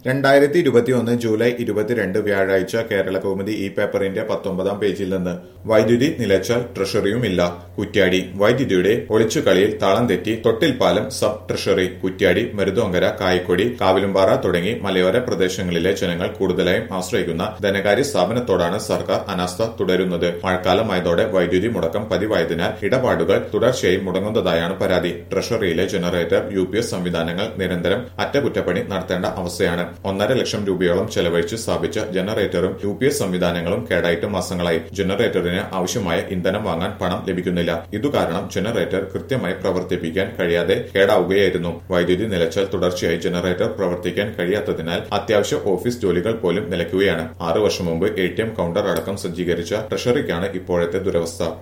രണ്ടായിരത്തി ഇരുപത്തിയൊന്ന് ജൂലൈ ഇരുപത്തിരണ്ട് വ്യാഴാഴ്ച കേരള കൗമുദി ഈ പേപ്പറിന്റെ പത്തൊമ്പതാം പേജിൽ നിന്ന് വൈദ്യുതി നിലച്ചാൽ ട്രഷറിയുമില്ല കുറ്റ്യാടി വൈദ്യുതിയുടെ ഒളിച്ചുകളിയിൽ താളം തെറ്റി തൊട്ടിൽപ്പാലം സബ് ട്രഷറി കുറ്റ്യാടി മരുതോങ്കര കായക്കൊടി കാവിലുംപാറ തുടങ്ങി മലയോര പ്രദേശങ്ങളിലെ ജനങ്ങൾ കൂടുതലായും ആശ്രയിക്കുന്ന ധനകാര്യ സ്ഥാപനത്തോടാണ് സർക്കാർ അനാസ്ഥ തുടരുന്നത് മഴക്കാലമായതോടെ വൈദ്യുതി മുടക്കം പതിവായതിനാൽ ഇടപാടുകൾ തുടർച്ചയായി മുടങ്ങുന്നതായാണ് പരാതി ട്രഷറിയിലെ ജനറേറ്റർ യു പി എസ് സംവിധാനങ്ങൾ നിരന്തരം അറ്റകുറ്റപ്പണി നടത്തേണ്ട അവസ്ഥയാണ് ഒന്നര ലക്ഷം രൂപയോളം ചെലവഴിച്ച് സ്ഥാപിച്ച ജനറേറ്ററും യു പി എസ് സംവിധാനങ്ങളും കേടായിട്ട് മാസങ്ങളായി ജനറേറ്ററിന് ആവശ്യമായ ഇന്ധനം വാങ്ങാൻ പണം ലഭിക്കുന്നില്ല ഇതുകാരണം ജനറേറ്റർ കൃത്യമായി പ്രവർത്തിപ്പിക്കാൻ കഴിയാതെ കേടാവുകയായിരുന്നു വൈദ്യുതി നിലച്ചാൽ തുടർച്ചയായി ജനറേറ്റർ പ്രവർത്തിക്കാൻ കഴിയാത്തതിനാൽ അത്യാവശ്യ ഓഫീസ് ജോലികൾ പോലും നിലയ്ക്കുകയാണ് ആറു വർഷം മുമ്പ് എ ടി എം കൌണ്ടർ അടക്കം സജ്ജീകരിച്ച ട്രഷറിക്കാണ് ഇപ്പോഴത്തെ ദുരവസ്ഥ